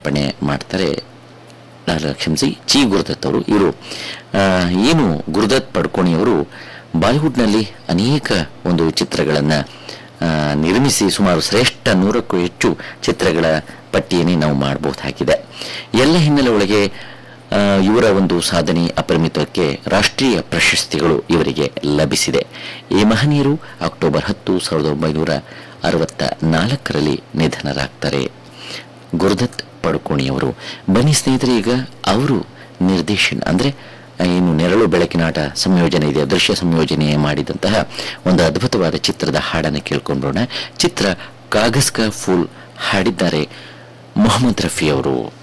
ಪಣೆ ಮಾಡ್ತಾರೆ ಅಲ್ಲ, ಕ್ಷಮಿಸಿ ಚಿ ಗುರುದತ್ ಅವರು ಇವರು ಆ, ಏನು ಗುರುದತ್ ಪಡ್ಕೋಣಿಯವರು ಬಾಲಿವುಡ್ನಲ್ಲಿ ಅನೇಕ ಒಂದು ಚಿತ್ರಗಳನ್ನು ನಿರ್ಮಿಸಿ ಸುಮಾರು ಶ್ರೇಷ್ಠ ನೂರಕ್ಕೂ ಹೆಚ್ಚು ಚಿತ್ರಗಳ ಪಟ್ಟಿಯನ್ನೇ ನಾವು ಮಾಡಬಹುದಾಗಿದೆ ಎಲ್ಲ ಹಿನ್ನೆಲೆ ಒಳಗೆ ಆ, ಇವರ ಒಂದು ಸಾಧನೆ ಅಪರಿಮಿತಕ್ಕೆ ರಾಷ್ಟ್ರೀಯ ಪ್ರಶಸ್ತಿಗಳು ಇವರಿಗೆ ಲಭಿಸಿದೆ ಈ ಮಹನೀಯರು ಅಕ್ಟೋಬರ್ ಹತ್ತು ಸಾವಿರದ ಒಂಬೈನೂರ ಅರವತ್ತ ನಾಲ್ಕರಲ್ಲಿ ನಿಧನರಾಗ್ತಾರೆ ಗುರುದತ್ ಪಡುಕೋಣಿಯವರು ಬನ್ನಿ ಸ್ನೇಹಿತರೆ ಈಗ ಅವರು ನಿರ್ದೇಶನ ಅಂದರೆ ಏನು ನೆರಳು ಬೆಳಕಿನಾಟ ಸಂಯೋಜನೆ ಇದೆ ದೃಶ್ಯ ಸಂಯೋಜನೆ ಮಾಡಿದಂತಹ ಒಂದು ಅದ್ಭುತವಾದ ಚಿತ್ರದ ಹಾಡನ್ನು ಕೇಳ್ಕೊಂಡ್ರೋಣ ಚಿತ್ರ ಕಾಗಸ್ ಕಾ ಫೂಲ್ ಹಾಡಿದ್ದಾರೆ ಮೊಹಮ್ಮದ್ ರಫಿ ಅವರು